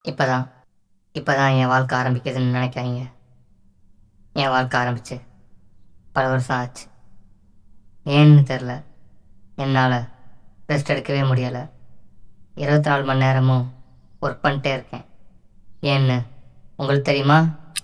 இப்போ தான் இப்போ தான் என் வாழ்க்கை ஆரம்பிக்குதுன்னு நினைக்காதீங்க என் வாழ்க்கை ஆரம்பிச்சு பல வருஷம் ஆச்சு ஏன்னு தெரில என்னால் ரெஸ்ட் எடுக்கவே முடியலை இருபத்தி நாலு மணி நேரமும் ஒர்க் பண்ணிட்டே இருக்கேன் ஏன்னு உங்களுக்கு தெரியுமா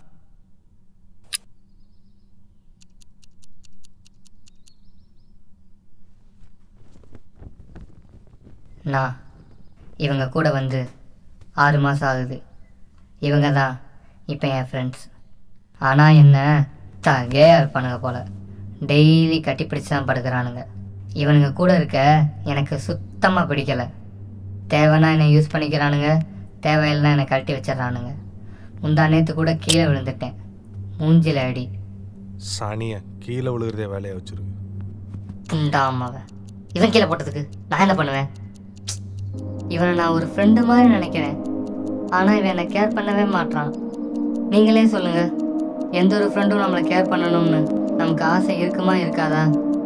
நான் இவங்க கூட வந்து ஆறு மாதம் ஆகுது இவங்க தான் இப்போ என் ஃப்ரெண்ட்ஸ் ஆனால் என்ன தகையா இருப்பானுங்க போல் டெய்லி கட்டி பிடிச்சி தான் படுக்கிறானுங்க இவனுங்க கூட இருக்க எனக்கு சுத்தமாக பிடிக்கலை தேவைன்னா என்னை யூஸ் பண்ணிக்கிறானுங்க தேவையில்லைன்னா என்னை கழட்டி வச்சிடறானுங்க முந்தா நேற்று கூட கீழே விழுந்துட்டேன் மூஞ்சில அடி சனிய கீழே விழுகிறதே வேலையை வச்சிருக்கு புண்டாமாவ இவன் கீழே போட்டதுக்கு நான் என்ன பண்ணுவேன் இவனை நான் ஒரு ஃப்ரெண்டு மாதிரி நினைக்கிறேன் ஆனால் இவன் என்னை கேர் பண்ணவே மாட்றான் நீங்களே சொல்லுங்க எந்த ஒரு ஃப்ரெண்டும் நம்மளை கேர் பண்ணணும்னு நமக்கு ஆசை இருக்குமா இருக்காதா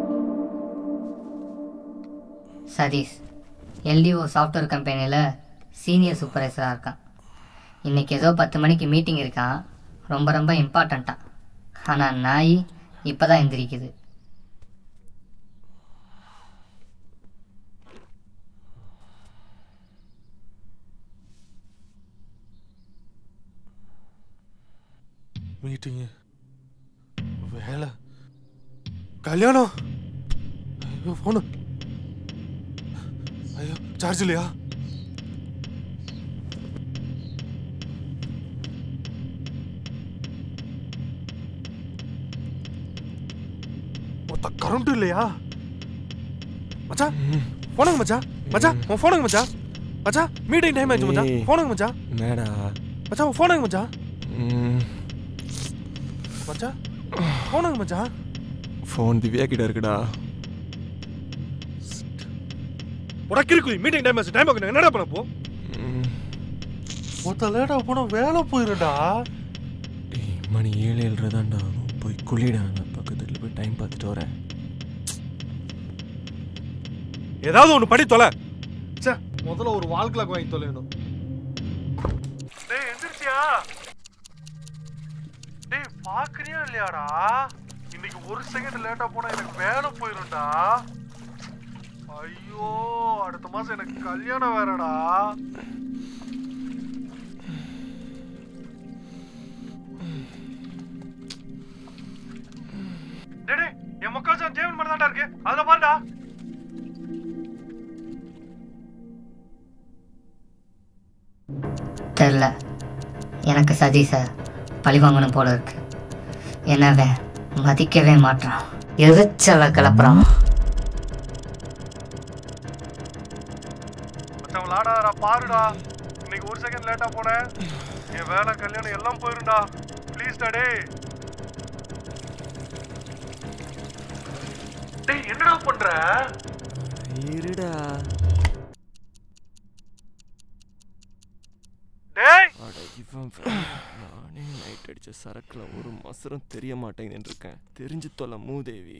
சதீஷ் எல்டிஓ சாஃப்ட்வேர் கம்பெனியில் சீனியர் சூப்பர்வைசராக இருக்கான் இன்னைக்கு ஏதோ பத்து மணிக்கு மீட்டிங் இருக்கான் ரொம்ப ரொம்ப இம்பார்ட்டண்ட்டாக ஆனால் நாய் இப்போ தான் எந்திரிக்குது மீட்டிங்கு வேலை கல்யாணம் ஐயோ ஃபோனு ஐயோ சார்ஜ் இல்லையா மொத்த கரண்ட் இல்லையா மச்சான் போனுங்க மச்சான் மச்சான் உன் போனுங்க மச்சான் மச்சான் மீட்டிங் டைம் ஆயிடுச்சு மச்சான் ஏய். போனுங்க மச்சான் என்னடா மச்சான் உன் போனுங்க மச்சான் ம், மச்சான் போனுங்க மச்சான் ஃபோன் திவ்யா கிட்ட இருக்குடா உனக்கு இருக்கு மீட்டிங் டைம் ஆச்சு டைம் ஆகுது என்னடா பண்ண போ ம், மொத்த லேட்டா போனா வேலை போயிருடா டேய், மணி ஏழு ஏழரை தான்டா ஆகும் போய் குளிடா நான் பக்கத்துல போய் டைம் பார்த்துட்டு வரேன் ஏதாவது ஒண்ணு படி தொலை ச்சே முதல்ல ஒரு வால் கிளாக் வாங்கி தொலைணும் டேய் எந்திரிச்சியா டேய் பாக்குறியா இல்லையாடா இன்னைக்கு ஒரு செகண்ட் லேட்டா போனா எனக்கு வேலை போயிரும்டா ஐயோ அடுத்த மாசம் எனக்கு கல்யாணம் வேறடா டேய் டேய், என் மக்கள் ஜேவன் மட்டும் தான்டா இருக்கு அதுல பாருடா தெரில எனக்கு சதீஷை பழி வாங்கணும் போல இருக்கு என்னவே மதிக்கவே மாட்டான் எரிச்சலை கிளப்புறான் மச்சான் விளாடாதடா பாருடா இன்னைக்கு ஒரு செகண்ட் லேட்டா போனேன் என் வேலை கல்யாணம் எல்லாம் போயிரும்டா ப்ளீஸ் டா டேய் டேய் என்னடா பண்ற இருடா டேய் அட இவன் வேற. நானே நைட் அடிச்ச சரக்குல ஒரு மசரம் தெரிய மாட்டேங்குதுன்னு இருக்கேன் தெரிஞ்சு தொலை மூதேவி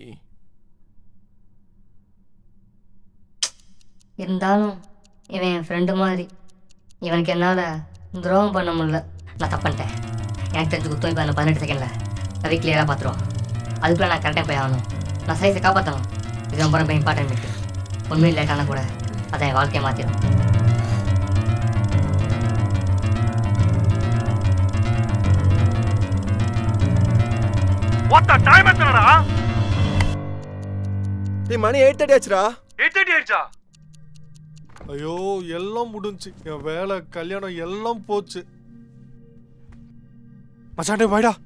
இருந்தாலும் இவன் என் ஃப்ரெண்டு மாதிரி இவனுக்கு என்னால் துரோகம் பண்ண முடியல நான் தப்பிட்டேன் எனக்கு தெரிஞ்சு குத்தம் இப்போ அந்த பதினெட்டு செகண்டில் ரவி கிளியராக பார்த்துருவான் அதுக்குள்ளே நான் கரெக்டாக போய் ஆகணும் நான் சைஸை காப்பாற்றணும் இது ரொம்ப ரொம்ப இம்பார்ட்டன்ட் இருக்கு உண்மையில் லேட்டான கூட அதை என் வாழ்க்கையை மாற்றிடும் வாட் த டைம் எத்தனடா டேய் மணி எயிட் தேர்ட்டி ஆச்சுடா எயிட் தேர்ட்டி ஆயிடுச்சா ஐயோ எல்லாம் முடிஞ்சு என் வேலை கல்யாணம் எல்லாம் போச்சு மச்சான் டேய் வாடா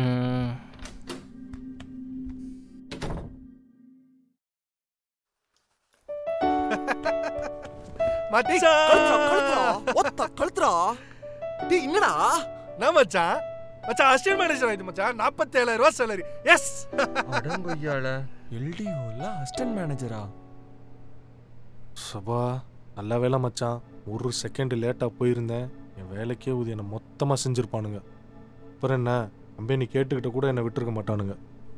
மாட்டி ஒத்த கழுத்துறா டேய் என்னடா நான் மச்சான் மச்சான் அசிஸ்டன்ட் மேனேஜர் ஆயிடுச்சு மச்சான் நாற்பத்தேழாயிரம் ரூபாய் சேலரி எஸ் அடங்கொய்யால எல்டிஓல அசிஸ்டன்ட் மேனேஜரா சபா நல்ல வேலை மச்சான் ஒரு செகண்ட் லேட்டாக போயிருந்தேன் என் வேலைக்கே ஊதி என்னை மொத்தமாக செஞ்சுருப்பானுங்க அப்புறம் என்ன கம்பெனி கேட்டுக்கிட்ட கூட என்னை விட்டுருக்க மாட்டானுங்க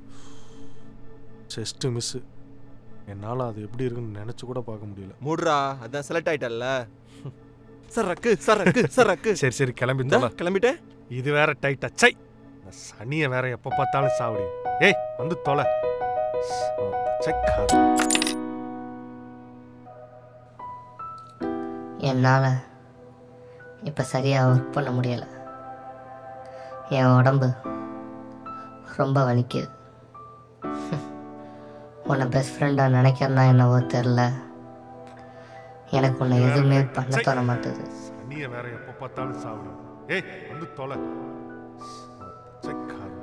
ஜஸ்ட்டு மிஸ்ஸு என்னால் அது எப்படி இருக்குன்னு நினச்சி கூட பார்க்க முடியல மூடுறா அதான் செலக்ட் ஆயிட்டல்ல சரக்கு சரக்கு சரக்கு சரி சரி கிளம்பி இந்த தொலை கிளம்பிட்டேன் இது வேற டைட்டா சை இந்த சனியை வேற எப்போ பார்த்தாலும் சாவடி ஏய் வந்து தொலை சை, காது. என்னால் இப்போ சரியாக ஒர்க் பண்ண முடியலை என் உடம்பு ரொம்ப வலிக்குது உன்னை பெஸ்ட் ஃப்ரெண்டாக நினைக்கிறனா என்னவோ தெரில எனக்கு உன்னை எதுவுமே பண்ண தோண மாட்டுது சனியை வேற எப்போ பார்த்தாலும் சாவடி ஏய் வந்து தொலை சை, காது.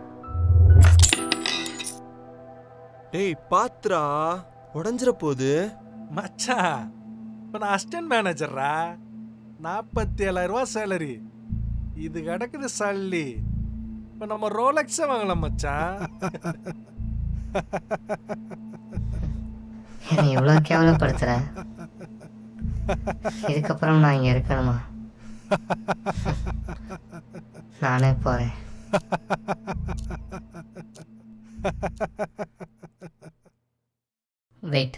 டேய் பாத்ரா உடஞ்சிர போகுது மச்சான் இப்போ நான் அசிஸ்டன்ட் மேனேஜர்ரா நாற்பத்தி ஏழாயிரம் ரூபா சேலரி இது கிடக்குது சல்லி இப்போ நம்ம ரோலெக்ஸே வாங்கலாம் மச்சான் என்னை எவ்வளோ கேவலப்படுத்துகிற இதுக்கப்புறம் நான் இங்கே இருக்கணுமா நானே போகிறேன் வெயிட்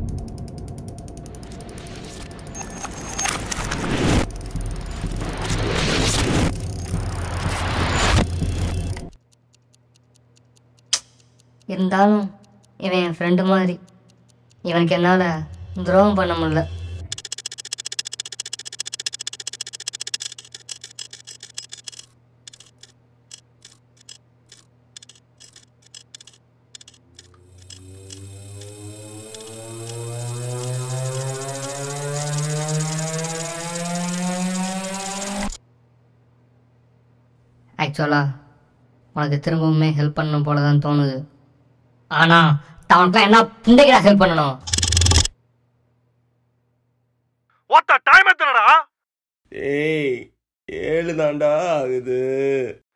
இருந்தாலும் இவன் என் ஃப்ரெண்டு மாதிரி இவனுக்கு என்னால் துரோகம் பண்ண முடியல ஆக்சுவலாக உனக்கு திரும்பவுமே ஹெல்ப் பண்ணணும் போல தான் தோணுது ஆனால் அவனுக்குலாம் என்ன புண்டைக்கா ஹெல்ப் பண்ணணும் ஓத்தா டைம் எத்தனடா ஏய் ஏழு தாண்டா ஆகுது